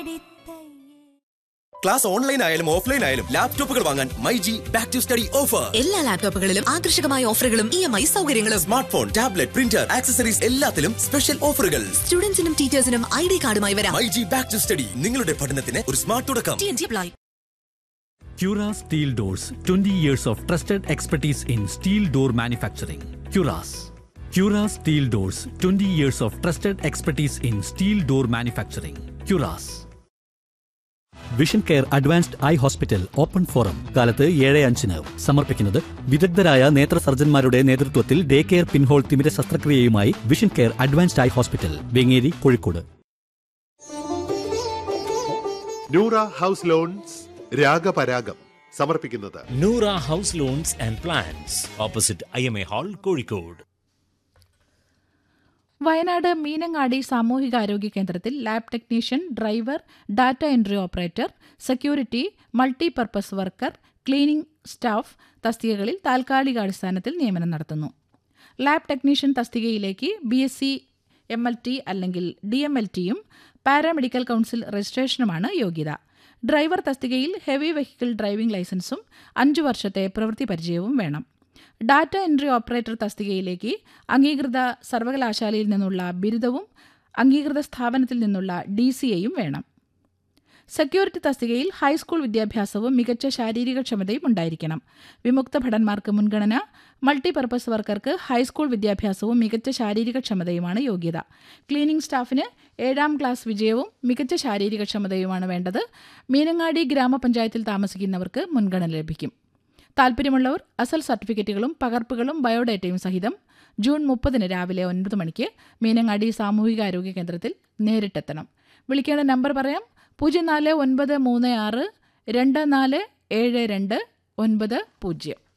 Class online ആയാലും offline ആയാലും ലാപ്ടോപ്പുകൾ വാങ്ങാൻ my G back to study offer എല്ലാ ലാപ്ടോപ്പുകളിലും ആകർഷകമായ ഓഫറുകളും ഇ എം ഐ സൗകര്യങ്ങളും smart phone tablet printer accessories എല്ലാത്തിലും സ്പെഷ്യൽ ഓഫറുകൾ സ്റ്റുഡൻസിനും ടീച്ചേഴ്സിനും ഐ ഡി കാർഡുമായി വരാം my G back to study നിങ്ങളുടെ പഠനത്തിന് ഒരു സ്മാർട്ട് തുടക്കം TNT apply. Cura Steel Doors 20 years of trusted expertise in steel door manufacturing. Curas. Cura Steel Doors 20 years of trusted expertise in steel door manufacturing. Curas. Vision care advanced eye hospital open from കാലത്ത് ഏഴ് അഞ്ചിന് സമർപ്പിക്കുന്നത് വിദഗ്ധരായ നേത്ര സർജന്മാരുടെ നേതൃത്വത്തിൽ day care pinhole തിമിര ശസ്ത്രക്രിയയുമായി vision care advanced eye hospital Vengeri Kozhikode Noora house loans Ragaparagam സമർപ്പിക്കുന്നത് Noora house loans and plans opposite I M A hall Kozhikode Wayanad Meenangadi സാമൂഹികാരോഗ്യ കേന്ദ്രത്തിൽ lab technician driver data entry operator security multipurpose worker cleaning staff തസ്തികകളിൽ താൽക്കാലികാടിസ്ഥാനത്തിൽ നിയമനം നടത്തുന്നു ലാബ് ടെക്നീഷ്യൻ തസ്തികയിലേക്ക് B S C M L T അല്ലെങ്കിൽ D M L ടിയും paramedical council രജിസ്ട്രേഷനുമാണ് യോഗ്യത ഡ്രൈവർ തസ്തികയിൽ ഹെവി വെഹിക്കിൾ ഡ്രൈവിംഗ് ലൈസൻസും അഞ്ചു വർഷത്തെ പ്രവൃത്തി പരിചയവും വേണം ഡാറ്റ എൻട്രി ഓപ്പറേറ്റർ തസ്തികയിലേക്ക് അംഗീകൃത സർവകലാശാലയിൽ നിന്നുള്ള ബിരുദവും അംഗീകൃത സ്ഥാപനത്തിൽ നിന്നുള്ള ഡി സി എയും വേണം സെക്യൂരിറ്റി തസ്തികയിൽ ഹൈസ്കൂൾ വിദ്യാഭ്യാസവും മികച്ച ശാരീരിക ക്ഷമതയും ഉണ്ടായിരിക്കണം വിമുക്ത ഭടന്മാർക്ക് മുൻഗണന മൾട്ടിപർപ്പസ് വർക്കർക്ക് ഹൈസ്കൂൾ വിദ്യാഭ്യാസവും മികച്ച ശാരീരിക ക്ഷമതയുമാണ് യോഗ്യത ക്ലീനിംഗ് സ്റ്റാഫിന് ഏഴാം ക്ലാസ് വിജയവും മികച്ച ശാരീരിക ക്ഷമതയുമാണ് വേണ്ടത് മീനങ്ങാടി ഗ്രാമപഞ്ചായത്തിൽ താമസിക്കുന്നവർക്ക് മുൻഗണന ലഭിക്കും താൽപ്പര്യമുള്ളവർ അസൽ സർട്ടിഫിക്കറ്റുകളും പകർപ്പുകളും ബയോഡേറ്റയും സഹിതം ജൂൺ മുപ്പതിന് രാവിലെ ഒൻപത് മണിക്ക് മീനങ്ങാടി സാമൂഹികാരോഗ്യ കേന്ദ്രത്തിൽ നേരിട്ടെത്തണം വിളിക്കേണ്ട നമ്പർ പറയാം പൂജ്യം നാല് ഒൻപത് മൂന്ന് ആറ് രണ്ട് നാല് ഏഴ് രണ്ട് ഒൻപത് പൂജ്യം